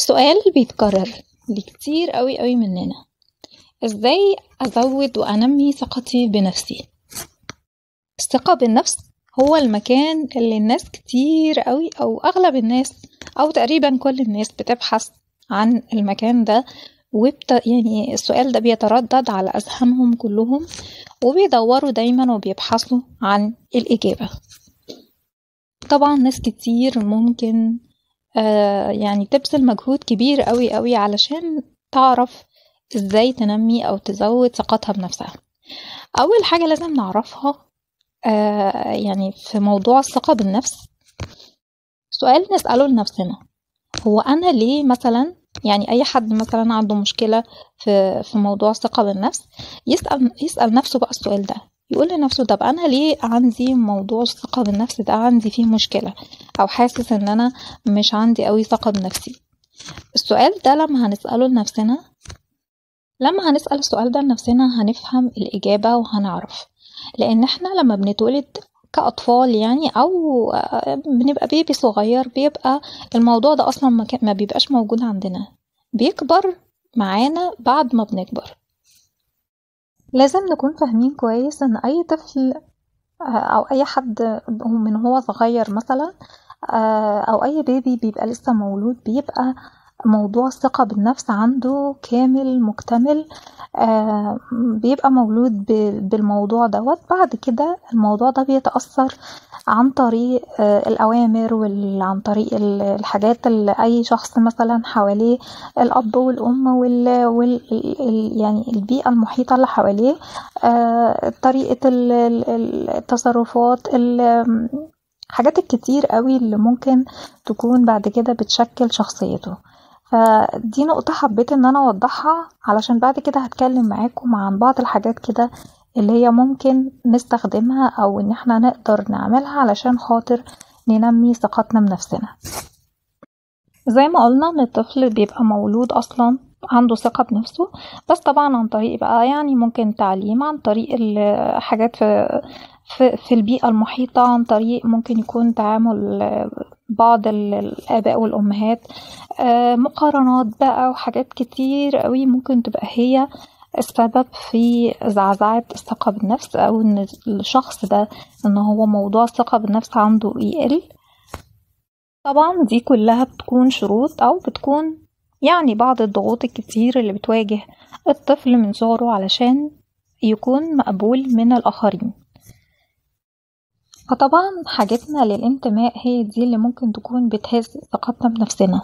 سؤال بيتكرر لكتير قوي قوي مننا ازاي ازود وانمي ثقتي بنفسي الثقة بالنفس هو المكان اللي الناس كتير قوي او اغلب الناس او تقريبا كل الناس بتبحث عن المكان ده وبت... يعني السؤال ده بيتردد على أذهانهم كلهم وبيدوروا دايما وبيبحثوا عن الإجابة طبعا ناس كتير ممكن آه يعني تبذل مجهود كبير قوي قوي علشان تعرف ازاي تنمي او تزود ثقتها بنفسها اول حاجة لازم نعرفها آه يعني في موضوع الثقة بالنفس سؤال نسأله لنفسنا هو انا ليه مثلا يعني اي حد مثلا عنده مشكلة في في موضوع الثقة بالنفس يسأل يسأل نفسه بقى السؤال ده يقول لنفسه طب انا ليه عندي موضوع الثقة بالنفس ده عندي فيه مشكلة او حاسس ان انا مش عندي قوي ثقة بنفسي السؤال ده لما هنسأله لنفسنا لما هنسأل السؤال ده لنفسنا هنفهم الإجابة وهنعرف لأن احنا لما بنتولد كأطفال يعني أو بنبقى بيبي صغير بيبقى الموضوع ده أصلا ما, ما بيبقاش موجود عندنا بيكبر معانا بعد ما بنكبر لازم نكون فاهمين كويس ان اي طفل او اي حد من هو صغير مثلا او اي بيبي بيبقى لسه مولود بيبقى موضوع الثقة بالنفس عنده كامل مكتمل آه بيبقى مولود بالموضوع دوت بعد كده الموضوع ده بيتأثر عن طريق آه الأوامر وعن طريق الحاجات اللي أي شخص مثلا حواليه الأب والأم وال, وال يعني البيئة المحيطة اللي حواليه آه طريقة التصرفات حاجات الكتير قوي اللي ممكن تكون بعد كده بتشكل شخصيته فدي نقطة حبيت ان انا اوضحها علشان بعد كده هتكلم معاكم عن بعض الحاجات كده اللي هي ممكن نستخدمها او ان احنا نقدر نعملها علشان خاطر ننمي ثقتنا بنفسنا زي ما قلنا ان الطفل بيبقى مولود اصلا عنده ثقة بنفسه بس طبعا عن طريق بقى يعني ممكن تعليم عن طريق الحاجات في في, في البيئة المحيطة عن طريق ممكن يكون تعامل بعض الآباء والأمهات مقارنات بقى وحاجات كتير قوي ممكن تبقى هي السبب في زعزعة الثقة بالنفس أو إن الشخص ده إن هو موضوع الثقة بالنفس عنده يقل طبعا دي كلها بتكون شروط أو بتكون يعني بعض الضغوط الكتير اللي بتواجه الطفل من صغره علشان يكون مقبول من الآخرين فطبعا حاجتنا للانتماء هي دي اللي ممكن تكون بتهز ثقتنا بنفسنا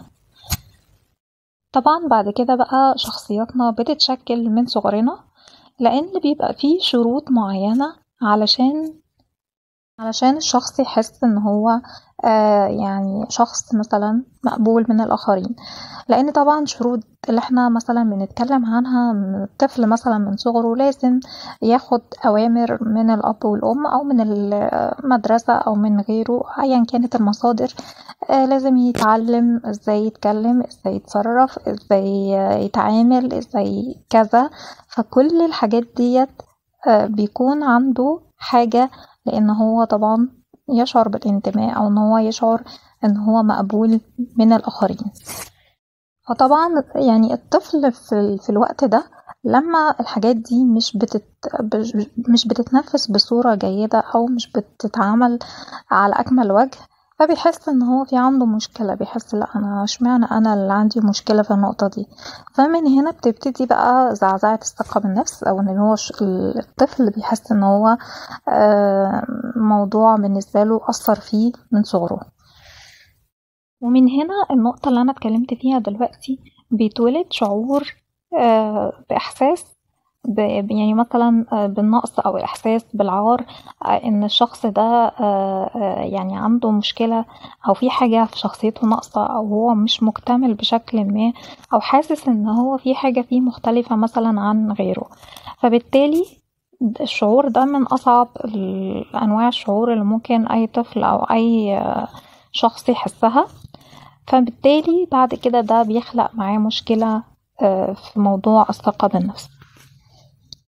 طبعا بعد كده بقى شخصياتنا بتتشكل من صغرنا لان بيبقى فيه شروط معينة علشان علشان الشخص يحس ان هو آه يعني شخص مثلا مقبول من الاخرين لان طبعا شروط اللي احنا مثلا بنتكلم عنها الطفل مثلا من صغره لازم ياخد اوامر من الاب والام او من المدرسة او من غيره ايا كانت المصادر آه لازم يتعلم ازاي يتكلم ازاي يتصرف ازاي يتعامل ازاي كذا فكل الحاجات ديت آه بيكون عنده حاجة لان هو طبعا يشعر بالانتماء او ان هو يشعر ان هو مقبول من الاخرين فطبعا يعني الطفل في, في الوقت ده لما الحاجات دي مش بتت مش بتتنفس بصورة جيدة او مش بتتعامل على اكمل وجه فبيحس ان هو في عنده مشكلة بيحس لا انا اشمعنى انا اللي عندي مشكلة في النقطة دي فمن هنا بتبتدي بقى زعزعة الثقة بالنفس او ان هو الطفل بيحس ان هو موضوع بالنسبة له اثر فيه من صغره ومن هنا النقطة اللي انا اتكلمت فيها دلوقتي بيتولد شعور باحساس يعني مثلا بالنقص او الاحساس بالعار ان الشخص ده يعني عنده مشكله او في حاجه في شخصيته ناقصه او هو مش مكتمل بشكل ما او حاسس ان هو في حاجه فيه مختلفه مثلا عن غيره فبالتالي الشعور ده من اصعب انواع الشعور اللي ممكن اي طفل او اي شخص يحسها فبالتالي بعد كده ده بيخلق معاه مشكله في موضوع الثقه بالنفس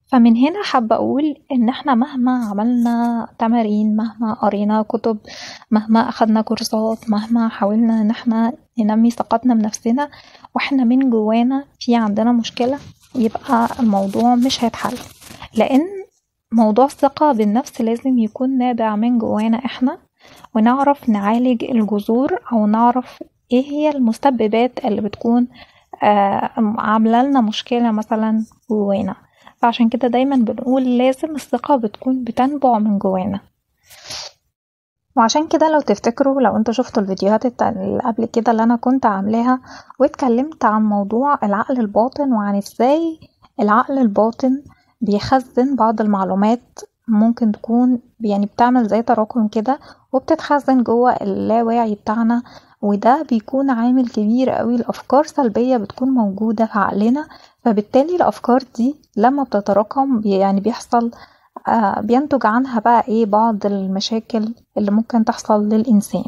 فمن هنا حابة أقول إن إحنا مهما عملنا تمارين مهما قرينا كتب مهما أخدنا كورسات مهما حاولنا إن إحنا ننمي ثقتنا بنفسنا واحنا من جوانا في عندنا مشكلة يبقى الموضوع مش هيتحل لأن موضوع الثقة بالنفس لازم يكون نابع من جوانا احنا ونعرف نعالج الجذور أو نعرف ايه هي المسببات اللي بتكون عاملة لنا مشكلة مثلا جوانا فعشان كده دايما بنقول لازم الثقة بتكون بتنبع من جوانا وعشان كده لو تفتكروا لو انتوا شفتوا الفيديوهات اللي قبل كده اللي انا كنت عاملاها واتكلمت عن موضوع العقل الباطن وعن ازاي العقل الباطن بيخزن بعض المعلومات ممكن تكون يعني بتعمل زي تراكم كده وبتتخزن جوه اللاواعي بتاعنا وده بيكون عامل كبير قوي لأفكار سلبية بتكون موجودة في عقلنا فبالتالي الأفكار دي لما بتتراكم يعني بيحصل آه بينتج عنها بقى ايه بعض المشاكل اللي ممكن تحصل للإنسان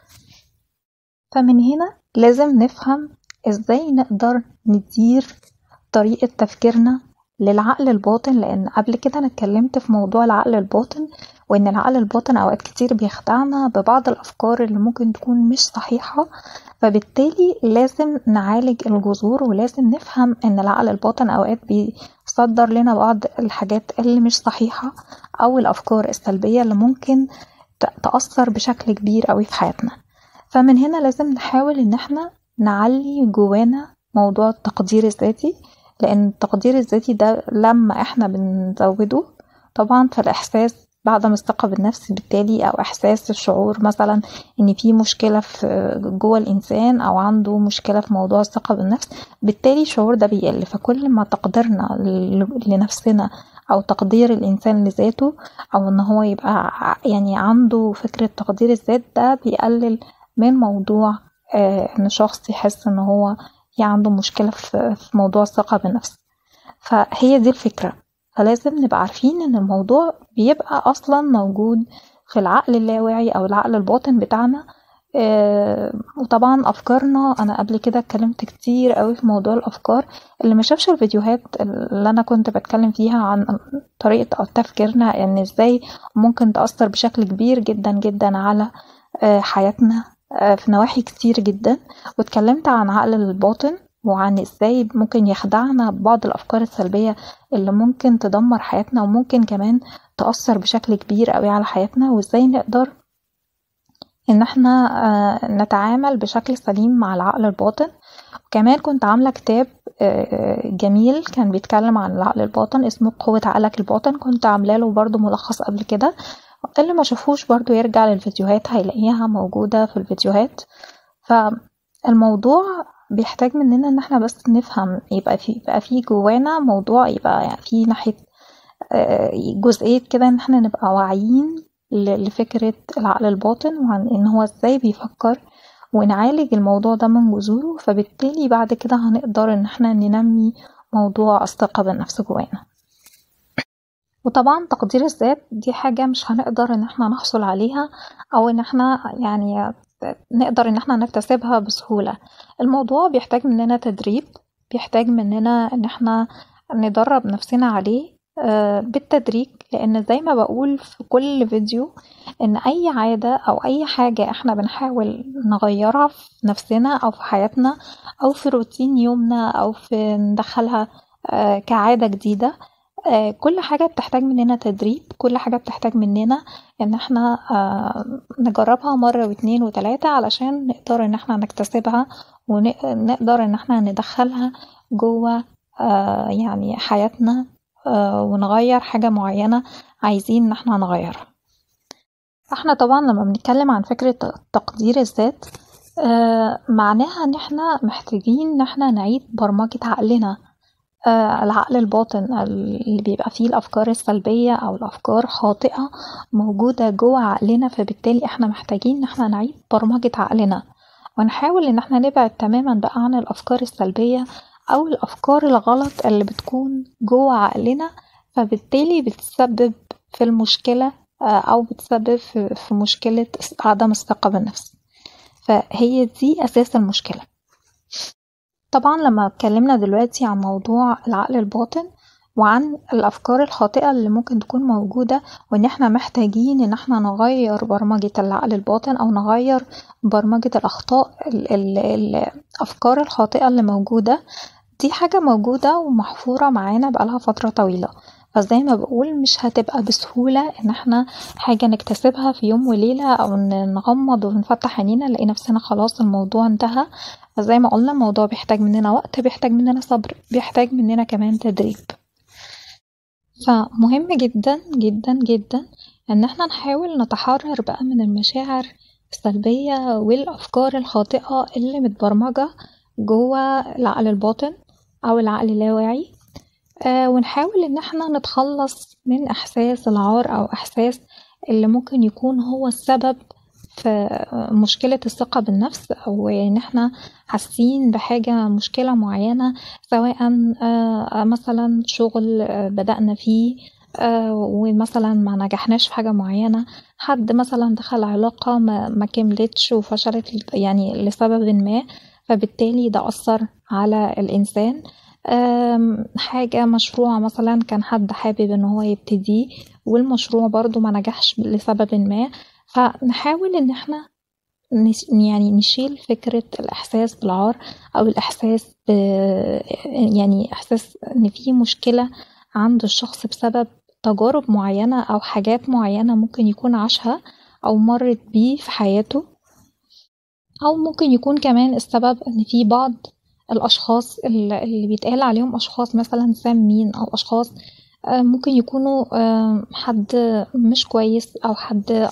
فمن هنا لازم نفهم ازاي نقدر ندير طريقة تفكيرنا للعقل الباطن لأن قبل كده أنا اتكلمت في موضوع العقل الباطن وإن العقل الباطن أوقات كتير بيخدعنا ببعض الأفكار اللي ممكن تكون مش صحيحة فبالتالي لازم نعالج الجذور ولازم نفهم إن العقل الباطن أوقات بيصدر لنا بعض الحاجات اللي مش صحيحة أو الأفكار السلبية اللي ممكن تأثر بشكل كبير أوي في حياتنا فمن هنا لازم نحاول إن احنا نعلي جوانا موضوع التقدير الذاتي لأن التقدير الذاتي ده لما احنا بنزوده طبعا فالإحساس بعدم الثقة بالنفس بالتالي أو إحساس الشعور مثلا إن في مشكلة في جوه الإنسان أو عنده مشكلة في موضوع الثقة بالنفس بالتالي الشعور ده بيقل فكل ما تقديرنا لنفسنا أو تقدير الإنسان لذاته أو إن هو يبقى يعني عنده فكرة تقدير الذات ده بيقلل من موضوع إن شخص يحس إن هو في عنده مشكلة في موضوع الثقة بالنفس فهي دي الفكرة فلازم نبقى عارفين ان الموضوع بيبقى اصلا موجود في العقل اللاواعي او العقل الباطن بتاعنا آه وطبعا افكارنا انا قبل كده اتكلمت كتير قوي في موضوع الافكار اللي ما شافش الفيديوهات اللي انا كنت بتكلم فيها عن طريقة تفكيرنا ان ازاي ممكن تأثر بشكل كبير جدا جدا على آه حياتنا آه في نواحي كتير جدا واتكلمت عن عقل الباطن وعن ازاي ممكن يخدعنا ببعض الافكار السلبية اللي ممكن تدمر حياتنا وممكن كمان تأثر بشكل كبير قوي على حياتنا وازاي نقدر ان احنا نتعامل بشكل سليم مع العقل الباطن وكمان كنت عاملة كتاب جميل كان بيتكلم عن العقل الباطن اسمه قوة عقلك الباطن كنت عاملة له برضو ملخص قبل كده اللي ما شافوش برضو يرجع للفيديوهات هيلاقيها موجودة في الفيديوهات فالموضوع بيحتاج مننا ان احنا بس نفهم يبقى في يبقى في جوانا موضوع يبقى يعني في ناحية جزئية كده ان احنا نبقى واعيين لفكرة العقل الباطن وعن ان هو ازاي بيفكر ونعالج الموضوع ده من جذوره فبالتالي بعد كده هنقدر ان احنا ننمي موضوع الثقة بالنفس جوانا وطبعا تقدير الذات دي حاجة مش هنقدر ان احنا نحصل عليها او ان احنا يعني نقدر ان احنا نكتسبها بسهولة الموضوع بيحتاج مننا تدريب بيحتاج مننا ان احنا ندرب نفسنا عليه بالتدريج لان زي ما بقول في كل فيديو ان اي عادة او اي حاجة احنا بنحاول نغيرها في نفسنا او في حياتنا او في روتين يومنا او في ندخلها كعادة جديدة كل حاجة بتحتاج مننا تدريب كل حاجة بتحتاج مننا ان احنا نجربها مرة واتنين وتلاتة علشان نقدر ان احنا نكتسبها ونقدر ان احنا ندخلها جوه يعني حياتنا ونغير حاجة معينة عايزين ان احنا نغيرها احنا طبعا لما بنتكلم عن فكرة تقدير الذات معناها ان احنا محتاجين ان احنا نعيد برمجة عقلنا العقل الباطن اللي بيبقى فيه الأفكار السلبية أو الأفكار خاطئة موجودة جوه عقلنا فبالتالي احنا محتاجين ان احنا نعيد برمجة عقلنا ونحاول ان احنا نبعد تماما بقى عن الأفكار السلبية أو الأفكار الغلط اللي بتكون جوه عقلنا فبالتالي بتسبب في المشكلة أو بتسبب في مشكلة عدم الثقة بالنفس فهي دي أساس المشكلة طبعا لما اتكلمنا دلوقتي عن موضوع العقل الباطن وعن الأفكار الخاطئة اللي ممكن تكون موجودة وإن احنا محتاجين إن احنا نغير برمجة العقل الباطن أو نغير برمجة الأخطاء ال ال الأفكار الخاطئة اللي موجودة دي حاجة موجودة ومحفورة معانا بقالها فترة طويلة فزي ما بقول مش هتبقى بسهولة إن احنا حاجة نكتسبها في يوم وليلة أو نغمض ونفتح عينينا نلاقي نفسنا خلاص الموضوع انتهى فزي ما قولنا الموضوع بيحتاج مننا وقت بيحتاج مننا صبر بيحتاج مننا كمان تدريب فمهم جدا جدا جدا إن احنا نحاول نتحرر بقى من المشاعر السلبية والأفكار الخاطئة اللي متبرمجة جوا العقل الباطن أو العقل اللاواعي ونحاول إن احنا نتخلص من إحساس العار أو إحساس اللي ممكن يكون هو السبب في مشكلة الثقة بالنفس أو إن احنا حاسين بحاجة مشكلة معينة سواء مثلا شغل بدأنا فيه ومثلا منجحناش في حاجة معينة حد مثلا دخل علاقة مكملتش وفشلت يعني لسبب ما فبالتالي ده أثر على الإنسان حاجة مشروع مثلا كان حد حابب إن هو يبتديه والمشروع برضه منجحش لسبب ما فنحاول إن احنا يعني نشيل فكرة الإحساس بالعار أو الإحساس ب يعني إحساس إن في مشكلة عند الشخص بسبب تجارب معينة أو حاجات معينة ممكن يكون عاشها أو مرت بيه في حياته أو ممكن يكون كمان السبب إن في بعض الأشخاص اللي بيتقال عليهم أشخاص مثلا سامين أو أشخاص ممكن يكونوا حد مش كويس أو حد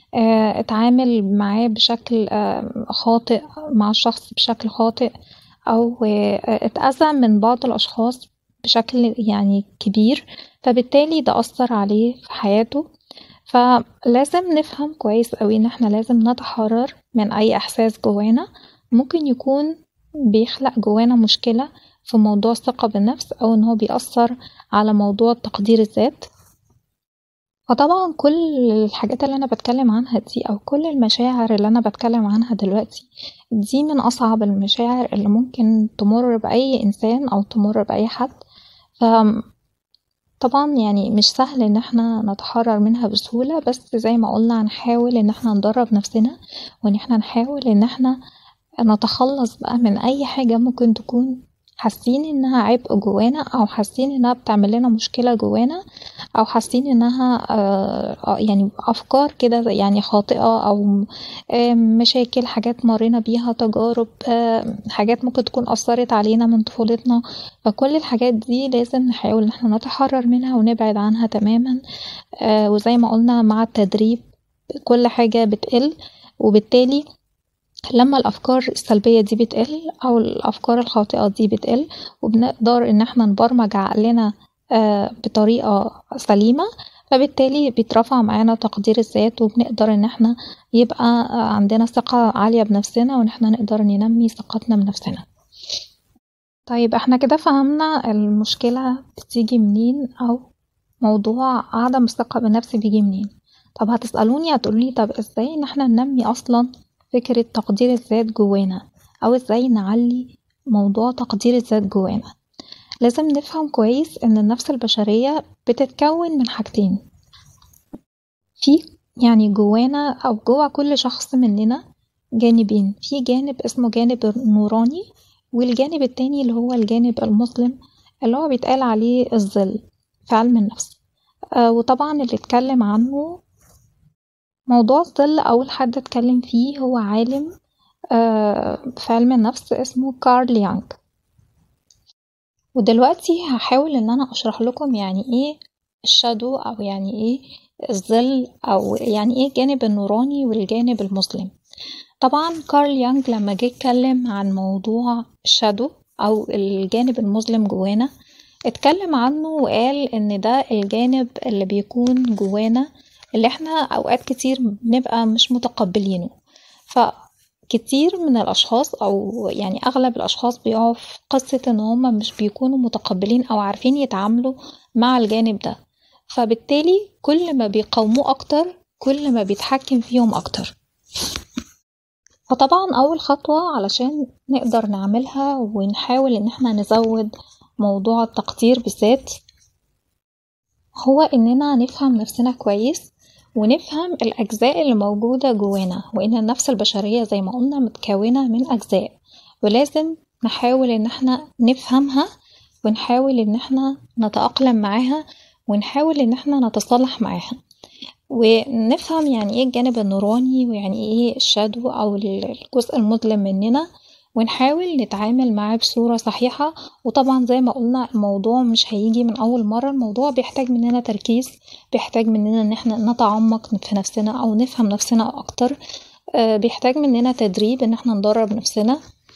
اتعامل معاه بشكل خاطئ مع الشخص بشكل خاطئ أو اتأذى من بعض الأشخاص بشكل يعني كبير فبالتالي ده أثر عليه في حياته فلازم نفهم كويس أوي إن احنا لازم نتحرر من أي إحساس جوانا ممكن يكون بيخلق جوانا مشكلة في موضوع الثقة بالنفس أو إن هو بيأثر على موضوع تقدير الذات فطبعا كل الحاجات اللي أنا بتكلم عنها دي أو كل المشاعر اللي أنا بتكلم عنها دلوقتي دي من أصعب المشاعر اللي ممكن تمر بأي إنسان أو تمر بأي حد ف طبعا يعني مش سهل إن احنا نتحرر منها بسهولة بس زي ما قولنا هنحاول إن احنا ندرب نفسنا وإن احنا نحاول إن احنا نتخلص بقى من أي حاجة ممكن تكون حاسين إنها عبء جوانا أو حاسين إنها بتعمل لنا مشكلة جوانا أو حاسين إنها يعني أفكار كده يعني خاطئة أو مشاكل حاجات مرينا بيها تجارب حاجات ممكن تكون أثرت علينا من طفولتنا فكل الحاجات دي لازم نحاول إن احنا نتحرر منها ونبعد عنها تماما وزي ما قولنا مع التدريب كل حاجة بتقل وبالتالي لما الأفكار السلبية دي بتقل أو الأفكار الخاطئة دي بتقل وبنقدر إن احنا نبرمج عقلنا بطريقة سليمة فبالتالي بيترفع معانا تقدير الذات وبنقدر إن احنا يبقى عندنا ثقة عالية بنفسنا وإن احنا نقدر ننمي ثقتنا بنفسنا طيب احنا كده فهمنا المشكلة بتيجي منين أو موضوع عدم الثقة بالنفس بيجي منين طب هتسألوني هتقولولي طب ازاي ان احنا ننمي أصلا فكرة تقدير الذات جوانا أو ازاي نعلي موضوع تقدير الذات جوانا لازم نفهم كويس إن النفس البشرية بتتكون من حاجتين في يعني جوانا أو جوا كل شخص مننا جانبين في جانب اسمه جانب نوراني والجانب التاني اللي هو الجانب المظلم اللي هو بيتقال عليه الظل في علم النفس آه وطبعا اللي اتكلم عنه موضوع الظل أول حد اتكلم فيه هو عالم آه في علم النفس اسمه كارل يانج ودلوقتي هحاول ان انا اشرح لكم يعني ايه الشادو او يعني ايه الظل او يعني ايه الجانب النوراني والجانب المظلم طبعا كارل يانج لما جه اتكلم عن موضوع الشادو او الجانب المظلم جوانا اتكلم عنه وقال ان ده الجانب اللي بيكون جوانا اللي احنا اوقات كتير بنبقى مش متقبلينه فكتير من الاشخاص او يعني اغلب الاشخاص بيقعوا في قصة ان هما مش بيكونوا متقبلين او عارفين يتعاملوا مع الجانب ده فبالتالي كل ما بيقاوموه اكتر كل ما بيتحكم فيهم اكتر فطبعا اول خطوة علشان نقدر نعملها ونحاول ان احنا نزود موضوع التقدير بالذات هو إننا نفهم نفسنا كويس ونفهم الأجزاء اللي موجودة جوانا وإن النفس البشرية زي ما قلنا متكونة من أجزاء ولازم نحاول إن احنا نفهمها ونحاول إن احنا نتأقلم معاها ونحاول إن احنا نتصالح معاها ونفهم يعني ايه الجانب النوراني ويعني ايه الشادو أو الجزء المظلم مننا ونحاول نتعامل معاه بصورة صحيحة وطبعا زي ما قلنا الموضوع مش هيجي من أول مرة الموضوع بيحتاج مننا تركيز بيحتاج مننا إن احنا نتعمق في نفسنا أو نفهم نفسنا أكتر بيحتاج مننا تدريب إن احنا ندرب نفسنا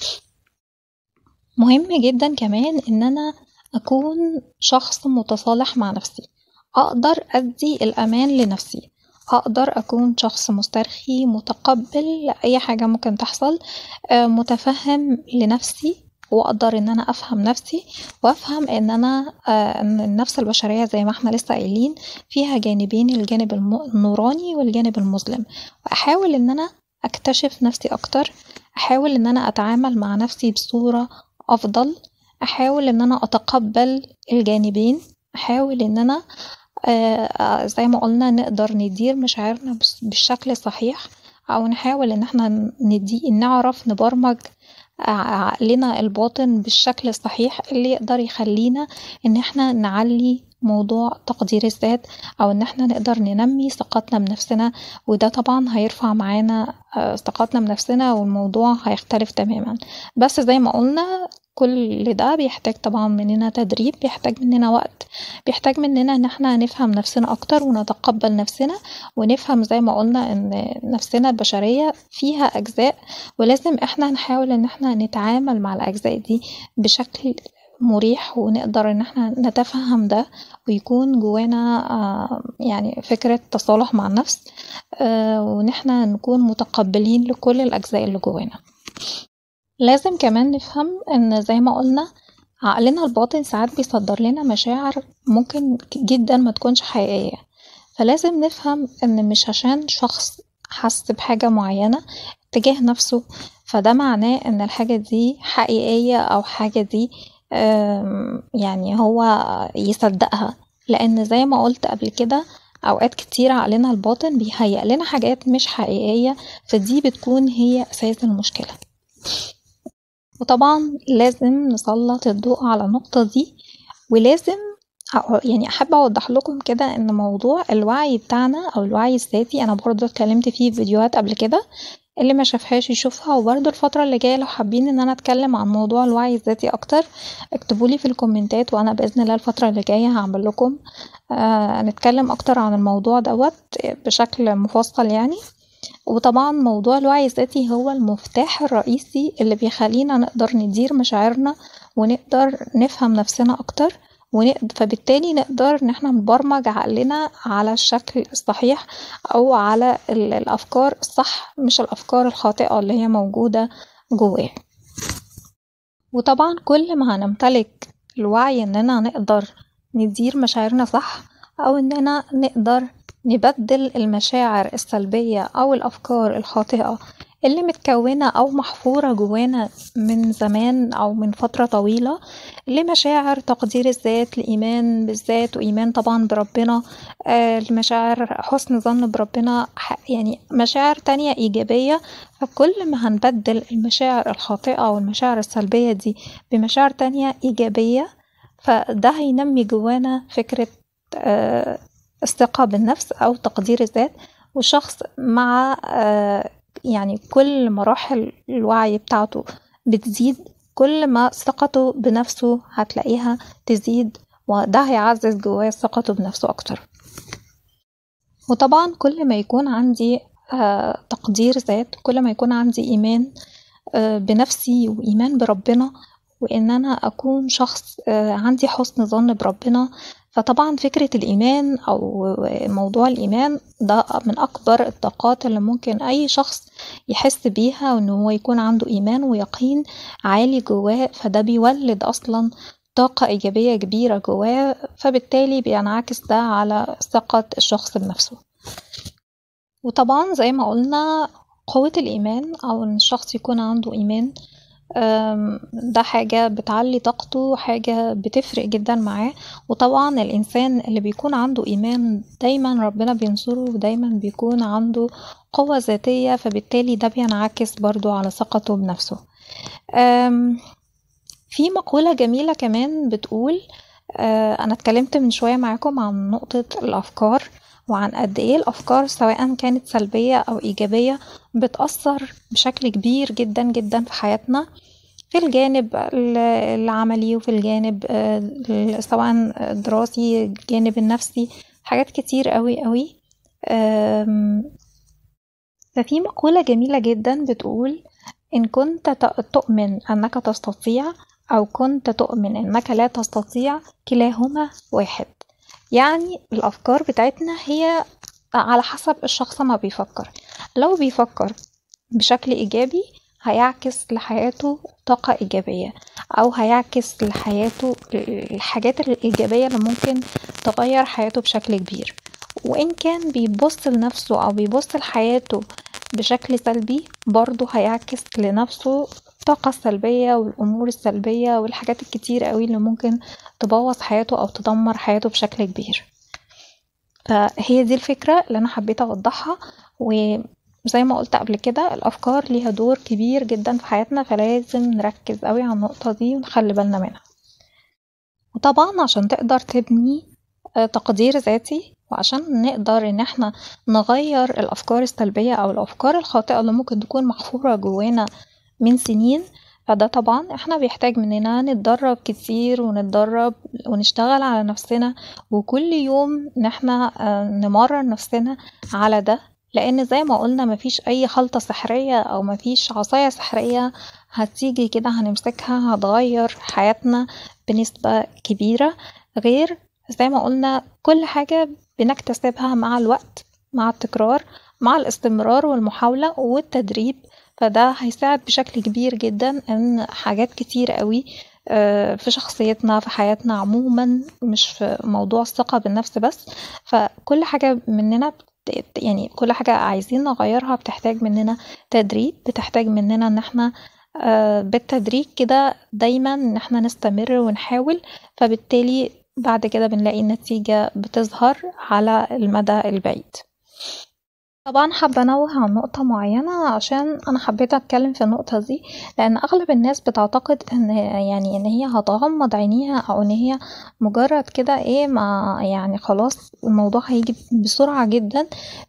مهم جدا كمان إن أنا أكون شخص متصالح مع نفسي أقدر أدي الأمان لنفسي أقدر أكون شخص مسترخي متقبل لأي حاجة ممكن تحصل متفهم لنفسي وأقدر إن أنا أفهم نفسي وأفهم إن أنا إن النفس البشرية زي ما احنا لسه قايلين فيها جانبين الجانب النوراني والجانب المظلم وأحاول إن أنا أكتشف نفسي أكتر أحاول إن أنا أتعامل مع نفسي بصورة أفضل أحاول إن أنا أتقبل الجانبين أحاول إن أنا زي ما قلنا نقدر ندير مشاعرنا بالشكل الصحيح أو نحاول إن احنا ندي نعرف نبرمج عقلنا الباطن بالشكل الصحيح اللي يقدر يخلينا إن احنا نعلي موضوع تقدير الذات أو إن احنا نقدر ننمي ثقتنا بنفسنا وده طبعا هيرفع معانا ثقتنا بنفسنا والموضوع هيختلف تماما بس زي ما قلنا كل ده بيحتاج طبعا مننا تدريب بيحتاج مننا وقت بيحتاج مننا ان احنا نفهم نفسنا اكتر ونتقبل نفسنا ونفهم زي ما قلنا ان نفسنا البشرية فيها اجزاء ولازم احنا نحاول ان احنا نتعامل مع الاجزاء دي بشكل مريح ونقدر ان احنا نتفهم ده ويكون جوانا يعني فكرة تصالح مع النفس وان احنا نكون متقبلين لكل الاجزاء اللي جوانا لازم كمان نفهم ان زي ما قلنا عقلنا الباطن ساعات بيصدر لنا مشاعر ممكن جدا ما تكونش حقيقية فلازم نفهم ان مش عشان شخص حس بحاجة معينة تجاه نفسه فده معناه ان الحاجة دي حقيقية او حاجة دي يعني هو يصدقها لان زي ما قلت قبل كده اوقات كتير عقلنا الباطن بيهيأ لنا حاجات مش حقيقية فدي بتكون هي اساس المشكلة وطبعا لازم نسلط الضوء على النقطة دي ولازم يعني احب اوضح لكم كده ان موضوع الوعي بتاعنا او الوعي الذاتي انا برضه اتكلمت فيه في فيديوهات قبل كده اللي ما شافهاش يشوفها وبرضه الفترة اللي جاية لو حابين ان انا اتكلم عن موضوع الوعي الذاتي اكتر اكتبولي في الكومنتات وانا باذن الله الفترة اللي جاية هعمل لكم آه نتكلم اكتر عن الموضوع دوت بشكل مفصل يعني وطبعا موضوع الوعي الذاتي هو المفتاح الرئيسي اللي بيخلينا نقدر ندير مشاعرنا ونقدر نفهم نفسنا اكتر ونقدر فبالتالي نقدر ان احنا نبرمج عقلنا على الشكل الصحيح او على الافكار الصح مش الافكار الخاطئة اللي هي موجودة جواه وطبعا كل ما هنمتلك الوعي اننا نقدر ندير مشاعرنا صح او اننا نقدر نبدل المشاعر السلبية أو الأفكار الخاطئة اللي متكونة أو محفورة جوانا من زمان أو من فترة طويلة لمشاعر تقدير الذات لإيمان بالذات وإيمان طبعا بربنا آه لمشاعر حسن ظن بربنا يعني مشاعر تانية إيجابية فكل ما هنبدل المشاعر الخاطئة والمشاعر السلبية دي بمشاعر تانية إيجابية فده هينمي جوانا فكرة آه الثقة بالنفس أو تقدير الذات والشخص مع يعني كل مراحل الوعي بتاعته بتزيد كل ما ثقته بنفسه هتلاقيها تزيد وده هيعزز جواه ثقته بنفسه أكتر وطبعا كل ما يكون عندي تقدير ذات كل ما يكون عندي إيمان بنفسي وإيمان بربنا وإن أنا أكون شخص عندي حسن ظن بربنا فطبعا فكرة الإيمان أو موضوع الإيمان ده من أكبر الطاقات اللي ممكن أي شخص يحس بيها وإن هو يكون عنده إيمان ويقين عالي جواه فده بيولد أصلا طاقة إيجابية كبيرة جواه فبالتالي بينعكس ده على ثقة الشخص بنفسه وطبعا زي ما قلنا قوة الإيمان أو إن الشخص يكون عنده إيمان ده حاجة بتعلي طاقته حاجة بتفرق جدا معاه وطبعا الإنسان اللي بيكون عنده إيمان دايما ربنا بينصره ودايما بيكون عنده قوة ذاتية فبالتالي ده بينعكس برضو على ثقته بنفسه في مقولة جميلة كمان بتقول آه، أنا اتكلمت من شوية معاكم عن نقطة الأفكار وعن قد ايه الافكار سواء كانت سلبية او ايجابية بتأثر بشكل كبير جدا جدا في حياتنا في الجانب العملي وفي الجانب آه، سواء الدراسي الجانب النفسي حاجات كتير قوي قوي ففي مقولة جميلة جدا بتقول إن كنت تؤمن أنك تستطيع أو كنت تؤمن أنك لا تستطيع كلاهما واحد يعني الأفكار بتاعتنا هي على حسب الشخص ما بيفكر لو بيفكر بشكل إيجابي هيعكس لحياته طاقة إيجابية أو هيعكس لحياته الحاجات الإيجابية اللي ممكن تغير حياته بشكل كبير وإن كان بيبص لنفسه أو بيبص لحياته بشكل سلبي برضه هيعكس لنفسه الطاقة السلبية والأمور السلبية والحاجات الكتير قوي اللي ممكن تبوظ حياته أو تدمر حياته بشكل كبير فهي دي الفكرة اللي أنا حبيت أوضحها وزي ما قلت قبل كده الأفكار ليها دور كبير جدا في حياتنا فلازم نركز قوي على النقطة دي ونخلي بالنا منها وطبعا عشان تقدر تبني آه، تقدير ذاتي وعشان نقدر ان احنا نغير الافكار السلبية او الافكار الخاطئة اللي ممكن تكون محفورة جوانا من سنين فده طبعا احنا بيحتاج مننا نتدرب كتير ونتدرب ونشتغل على نفسنا وكل يوم ان احنا آه، نمرن نفسنا على ده لان زي ما قلنا مفيش اي خلطة سحرية او مفيش عصاية سحرية هتيجي كده هنمسكها هتغير حياتنا بنسبة كبيرة غير زي ما قلنا كل حاجة بنكتسبها مع الوقت مع التكرار مع الاستمرار والمحاولة والتدريب فده هيساعد بشكل كبير جدا ان حاجات كتير قوي آه، في شخصيتنا في حياتنا عموما مش في موضوع الثقة بالنفس بس فكل حاجة مننا يعني كل حاجة عايزين نغيرها بتحتاج مننا تدريب بتحتاج مننا ان احنا آه، بالتدريج كده دايما ان احنا نستمر ونحاول فبالتالي بعد كده بنلاقي النتيجة بتظهر على المدى البعيد طبعا حابة أنوه عن نقطة معينة عشان أنا حبيت أتكلم في النقطة دي لأن أغلب الناس بتعتقد إن يعني إن هي هتغمض عينيها أو إن هي مجرد كده إيه ما يعني خلاص الموضوع هيجي بسرعة جدا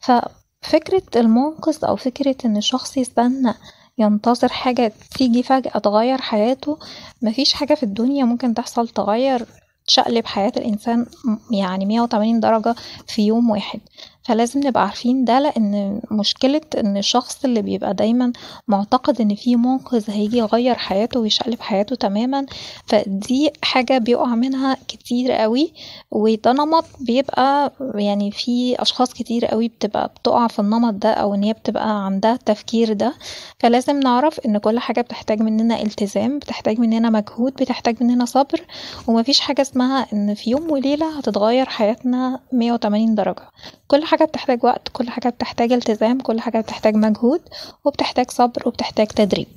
ففكرة المنقذ أو فكرة إن الشخص يستنى ينتظر حاجة تيجي فجأة تغير حياته مفيش حاجة في الدنيا ممكن تحصل تغير تشقلب حياة الإنسان يعني مية وتمانين درجة في يوم واحد فلازم نبقى عارفين ده لان مشكلة ان الشخص اللي بيبقى دايما معتقد ان في منقذ هيجي يغير حياته ويشقلب حياته تماما فدي حاجة بيقع منها كتير قوي وده نمط بيبقى يعني في اشخاص كتير قوي بتبقى بتقع في النمط ده او ان هي بتبقى عندها التفكير ده فلازم نعرف ان كل حاجة بتحتاج مننا التزام بتحتاج مننا مجهود بتحتاج مننا صبر ومفيش حاجة اسمها ان في يوم وليلة هتتغير حياتنا 180 درجة كل حاجة بتحتاج وقت كل حاجة بتحتاج التزام كل حاجة بتحتاج مجهود وبتحتاج صبر وبتحتاج تدريب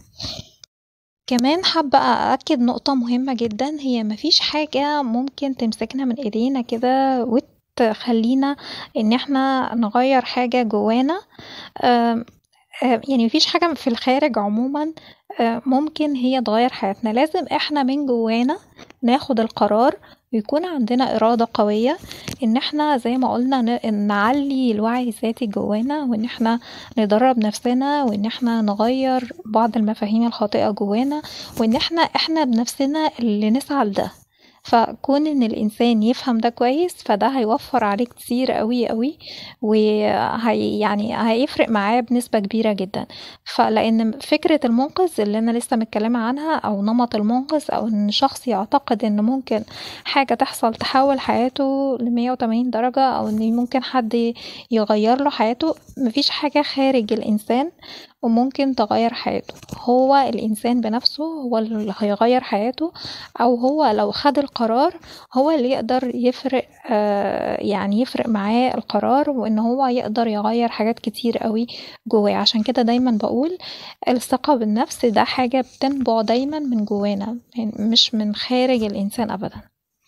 كمان حابة أأكد نقطة مهمة جدا هي مفيش حاجة ممكن تمسكنا من ايدينا كده وتخلينا ان احنا نغير حاجة جوانا يعني مفيش حاجة في الخارج عموما ممكن هي تغير حياتنا لازم احنا من جوانا ناخد القرار ويكون عندنا إرادة قوية إن احنا زي ما قلنا نعلي الوعي الذاتي جوانا وإن احنا ندرب نفسنا وإن احنا نغير بعض المفاهيم الخاطئة جوانا وإن احنا احنا بنفسنا اللي نسعى لده فكون ان الانسان يفهم ده كويس فده هيوفر عليه كتير قوي قوي وهي يعني هيفرق معاه بنسبة كبيرة جدا فلان فكرة المنقذ اللي انا لسه متكلمة عنها او نمط المنقذ او ان شخص يعتقد ان ممكن حاجة تحصل تحول حياته لمية وتمانين درجة او ان ممكن حد يغير له حياته مفيش حاجة خارج الانسان وممكن تغير حياته هو الإنسان بنفسه هو اللي هيغير حياته أو هو لو خد القرار هو اللي يقدر يفرق يعني يفرق معاه القرار وإن هو يقدر يغير حاجات كتير أوي جواه عشان كده دايما بقول الثقة بالنفس ده حاجة بتنبع دايما من جوانا مش من خارج الإنسان أبدا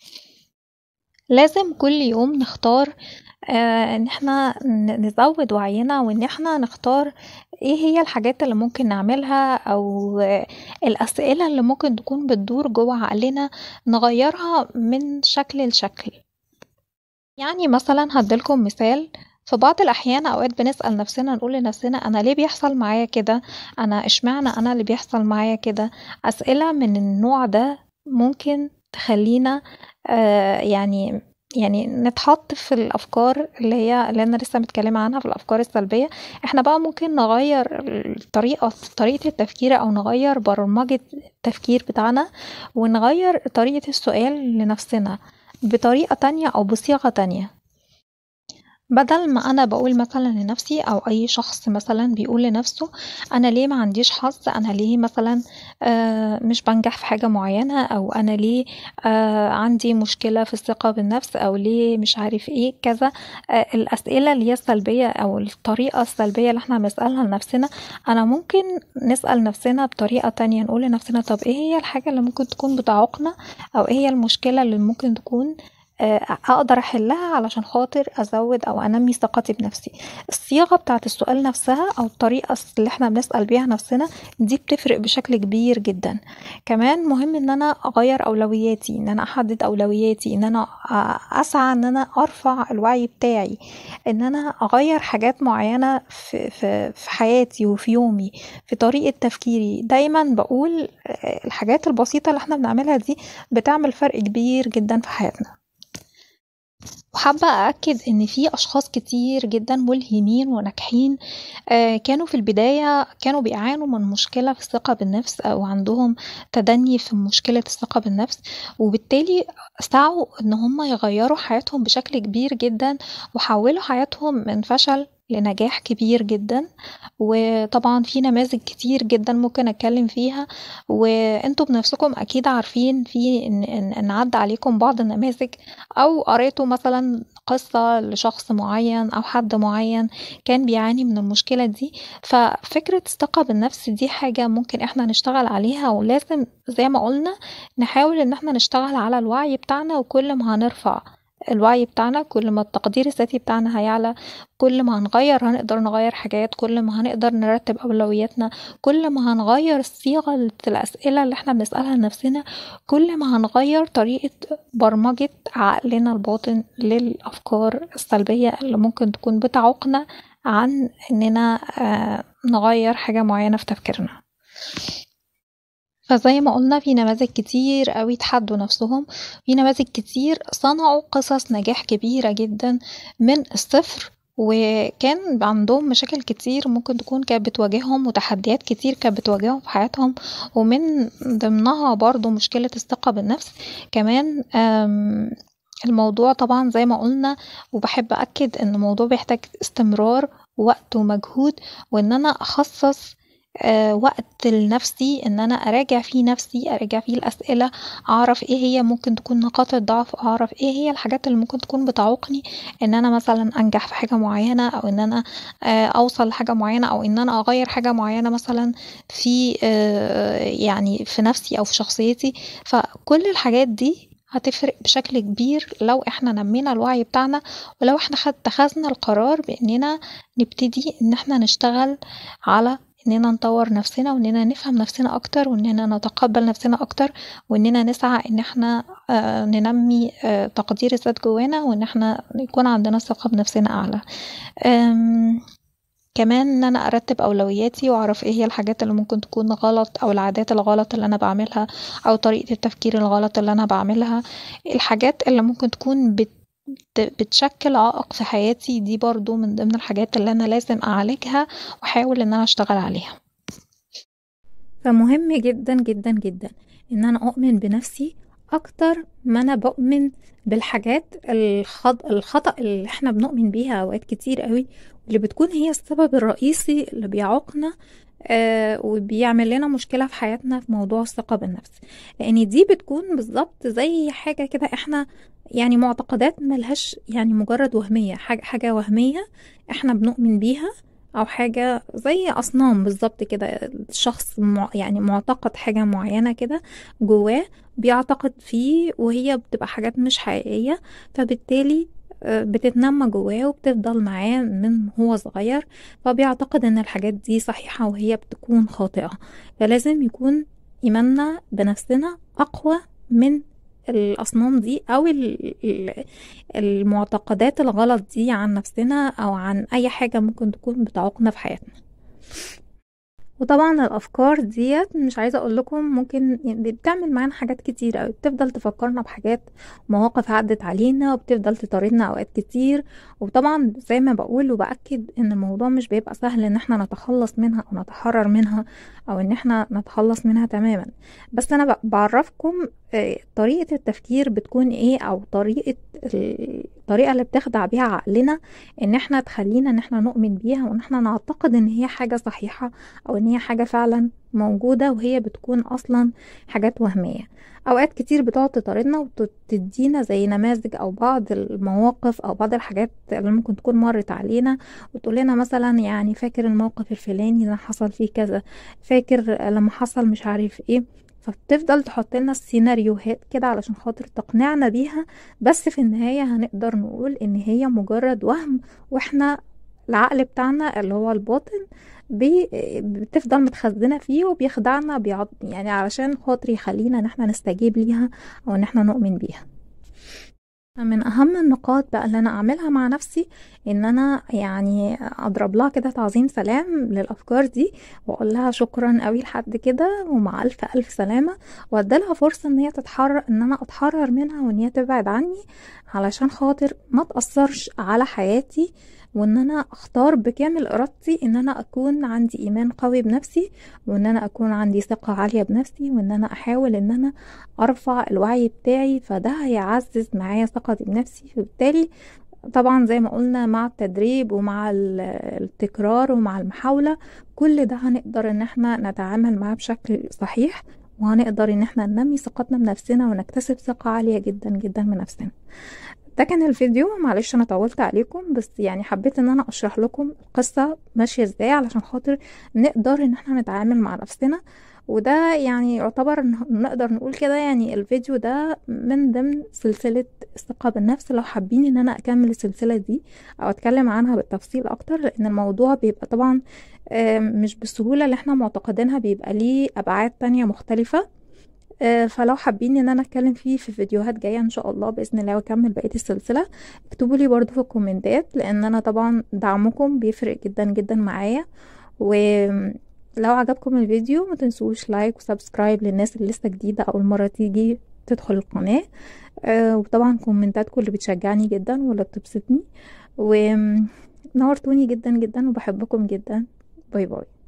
لازم كل يوم نختار ان احنا نزود وعينا وان احنا نختار ايه هي الحاجات اللي ممكن نعملها او الاسئلة اللي ممكن تكون بتدور جوه عقلنا نغيرها من شكل لشكل يعني مثلا هديلكم مثال في بعض الأحيان أوقات بنسأل نفسنا نقول لنفسنا أنا ليه بيحصل معايا كده أنا إشمعنى أنا اللي بيحصل معايا كده أسئلة من النوع ده ممكن تخلينا آه يعني يعني نتحط في الافكار اللي هي اللي انا لسه متكلمه عنها في الافكار السلبيه احنا بقى ممكن نغير الطريقه طريقه التفكير او نغير برمجه التفكير بتاعنا ونغير طريقه السؤال لنفسنا بطريقه تانية او بصيغه تانية بدل ما انا بقول مثلا لنفسي او اي شخص مثلا بيقول لنفسه انا ليه ما عنديش حظ انا ليه مثلا مش بنجح في حاجه معينه او انا ليه عندي مشكله في الثقه بالنفس او ليه مش عارف ايه كذا الاسئله اللي هي السلبيه او الطريقه السلبيه اللي احنا بنسالها لنفسنا انا ممكن نسال نفسنا بطريقه تانية نقول لنفسنا طب ايه هي الحاجه اللي ممكن تكون بتعوقنا او ايه هي المشكله اللي ممكن تكون اقدر احلها علشان خاطر ازود او انمي ثقتي بنفسي الصياغه بتاعت السؤال نفسها او الطريقه اللي احنا بنسال بيها نفسنا دي بتفرق بشكل كبير جدا كمان مهم ان انا اغير اولوياتي ان انا احدد اولوياتي ان انا اسعى ان انا ارفع الوعي بتاعي ان انا اغير حاجات معينه في, في, في حياتي وفي يومي في طريقه تفكيري دايما بقول الحاجات البسيطه اللي احنا بنعملها دي بتعمل فرق كبير جدا في حياتنا وحابة أأكد إن في أشخاص كتير جدا ملهمين وناجحين كانوا في البداية كانوا بيعانوا من مشكلة في الثقة بالنفس أو عندهم تدني في مشكلة الثقة بالنفس وبالتالي سعوا إن هم يغيروا حياتهم بشكل كبير جدا وحولوا حياتهم من فشل لنجاح كبير جدا وطبعا في نماذج كتير جدا ممكن اتكلم فيها وانتوا بنفسكم اكيد عارفين في ان, إن عدى عليكم بعض النماذج او قريتوا مثلا قصة لشخص معين او حد معين كان بيعاني من المشكلة دي ففكرة الثقة بالنفس دي حاجة ممكن احنا نشتغل عليها ولازم زي ما قلنا نحاول ان احنا نشتغل على الوعي بتاعنا وكل ما هنرفع الوعي بتاعنا كل ما التقدير الذاتي بتاعنا هيعلى كل ما هنغير هنقدر نغير حاجات كل ما هنقدر نرتب أولوياتنا كل ما هنغير الصيغة الأسئلة اللي احنا بنسألها لنفسنا كل ما هنغير طريقة برمجة عقلنا الباطن للأفكار السلبية اللي ممكن تكون بتعوقنا عن إننا نغير حاجة معينة في تفكيرنا فزي ما قلنا في نماذج كتير قوي تحدوا نفسهم في نماذج كتير صنعوا قصص نجاح كبيرة جدا من الصفر وكان عندهم مشاكل كتير ممكن تكون كانت بتواجههم وتحديات كتير كانت بتواجههم في حياتهم ومن ضمنها برضو مشكلة الثقة بالنفس كمان الموضوع طبعا زي ما قلنا وبحب أكد ان الموضوع بيحتاج استمرار وقت ومجهود وان انا اخصص آه وقت لنفسي ان انا اراجع فيه نفسي اراجع فيه الاسئله اعرف ايه هي ممكن تكون نقاط الضعف اعرف ايه هي الحاجات اللي ممكن تكون بتعوقني ان انا مثلا انجح في حاجه معينه او ان انا آه اوصل لحاجه معينه او ان انا اغير حاجه معينه مثلا في آه يعني في نفسي او في شخصيتي فكل الحاجات دي هتفرق بشكل كبير لو احنا نمينا الوعي بتاعنا ولو احنا اتخذنا القرار باننا نبتدي ان احنا نشتغل على اننا نطور نفسنا واننا نفهم نفسنا اكتر واننا نتقبل نفسنا اكتر واننا نسعى ان احنا آه ننمي آه تقدير الذات جوانا وان احنا يكون عندنا ثقة بنفسنا اعلى كمان ان انا ارتب اولوياتي واعرف ايه هي الحاجات اللي ممكن تكون غلط او العادات الغلط اللي انا بعملها او طريقة التفكير الغلط اللي انا بعملها الحاجات اللي ممكن تكون بت بتشكل عائق في حياتي دي برضو من ضمن الحاجات اللي انا لازم اعالجها واحاول ان انا اشتغل عليها فمهم جدا جدا جدا ان انا اؤمن بنفسي اكتر ما انا بؤمن بالحاجات الخط... الخطأ اللي احنا بنؤمن بيها اوقات كتير قوي اللي بتكون هي السبب الرئيسي اللي بيعوقنا آه وبيعمل لنا مشكلة في حياتنا في موضوع الثقة بالنفس لأن دي بتكون بالظبط زي حاجة كده احنا يعني معتقدات ملهاش يعني مجرد وهمية حاجة, حاجة وهمية احنا بنؤمن بيها او حاجة زي اصنام بالظبط كده الشخص مع يعني معتقد حاجة معينة كده جواه بيعتقد فيه وهي بتبقى حاجات مش حقيقية فبالتالي بتتنمى جواه وبتفضل معاه من هو صغير فبيعتقد ان الحاجات دي صحيحة وهي بتكون خاطئة فلازم يكون ايماننا بنفسنا اقوى من الأصنام دي أو المعتقدات الغلط دي عن نفسنا أو عن أي حاجة ممكن تكون بتعوقنا في حياتنا وطبعا الافكار ديت مش عايزه اقول لكم ممكن بتعمل معانا حاجات كتير قوي بتفضل تفكرنا بحاجات مواقف عدت علينا وبتفضل تطاردنا اوقات كتير وطبعا زي ما بقول وباكد ان الموضوع مش بيبقى سهل ان احنا نتخلص منها او نتحرر منها او ان احنا نتخلص منها تماما بس انا بعرفكم طريقة التفكير بتكون ايه او طريقة الطريقة اللي بتخدع بيها عقلنا ان احنا تخلينا ان احنا نؤمن بيها وان احنا نعتقد ان هي حاجة صحيحة او ان هي حاجة فعلا موجودة وهي بتكون اصلا حاجات وهمية اوقات كتير بتقعد تطاردنا وتدينا زي نماذج او بعض المواقف او بعض الحاجات اللي ممكن تكون مرت علينا وتقول لنا مثلا يعني فاكر الموقف الفلاني ده حصل فيه كذا فاكر لما حصل مش عارف ايه فبتفضل تحط لنا السيناريوهات كده علشان خاطر تقنعنا بيها بس في النهاية هنقدر نقول ان هي مجرد وهم واحنا العقل بتاعنا اللي هو الباطن بي بتفضل متخزنه فيه وبيخدعنا بيعض يعني علشان خاطر يخلينا ان احنا نستجيب ليها او ان احنا نؤمن بيها من اهم النقاط بقى اللي انا اعملها مع نفسي ان انا يعني اضرب لها كده تعظيم سلام للافكار دي واقول لها شكرا قوي لحد كده ومع الف الف سلامه واديلها فرصه ان هي تتحرر ان انا اتحرر منها وان هي تبعد عني علشان خاطر ما تاثرش على حياتي وان انا اختار بكامل ارادتي ان انا اكون عندي ايمان قوي بنفسي وان انا اكون عندي ثقة عالية بنفسي وان انا احاول ان انا ارفع الوعي بتاعي فده هيعزز معايا ثقتي بنفسي فبالتالي طبعا زي ما قلنا مع التدريب ومع التكرار ومع المحاولة كل ده هنقدر ان احنا نتعامل معاه بشكل صحيح وهنقدر ان احنا ننمي ثقتنا بنفسنا ونكتسب ثقة عالية جدا جدا من نفسنا ده كان الفيديو معلش انا طولت عليكم بس يعني حبيت ان انا اشرح لكم القصة ماشية ازاي علشان خاطر نقدر ان احنا نتعامل مع نفسنا وده يعني يعتبر نقدر نقول كده يعني الفيديو ده من ضمن سلسلة الثقة بالنفس لو حابين ان انا اكمل السلسلة دي او اتكلم عنها بالتفصيل اكتر لان الموضوع بيبقى طبعا مش بالسهولة اللي احنا معتقدينها بيبقى ليه ابعاد تانية مختلفة فلو حابين ان انا اتكلم فيه في فيديوهات جايه ان شاء الله باذن الله واكمل بقيه السلسله اكتبوا لي برضو في الكومنتات لان انا طبعا دعمكم بيفرق جدا جدا معايا ولو عجبكم الفيديو ما تنسوش لايك وسبسكرايب للناس اللي لسه جديده اول مره تيجي تدخل القناه وطبعا كومنتاتكم اللي بتشجعني جدا واللي بتبسطني ونورتوني جدا جدا وبحبكم جدا باي باي